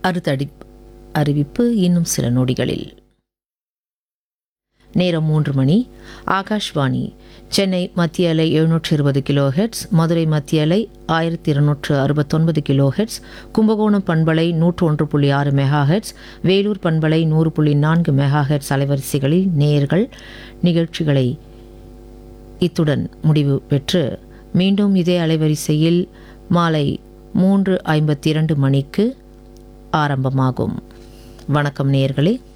அடுத்த அடி அறிவிப்பு இன்னும் சில நொடிகளில் நேரம் மூன்று மணி ஆகாஷ்வாணி சென்னை மத்திய அலை எழுநூற்று இருபது கிலோ ஹெட்ஸ் மதுரை மத்திய அலை ஆயிரத்தி இருநூற்று அறுபத்தொன்பது கிலோ ஹெட்ஸ் கும்பகோணம் பண்பலை நூற்று ஒன்று புள்ளி ஆறு மெகா ஹெட்ஸ் வேலூர் பண்பலை நூறு புள்ளி நான்கு மெகா ஹெட்ஸ் அலைவரிசைகளில் நேயர்கள் நிகழ்ச்சிகளை இத்துடன் முடிவு பெற்று மீண்டும் இதே அலைவரிசையில் மாலை மூன்று ஐம்பத்தி இரண்டு மணிக்கு ஆரம்பமாகும் வணக்கம் நேயர்களே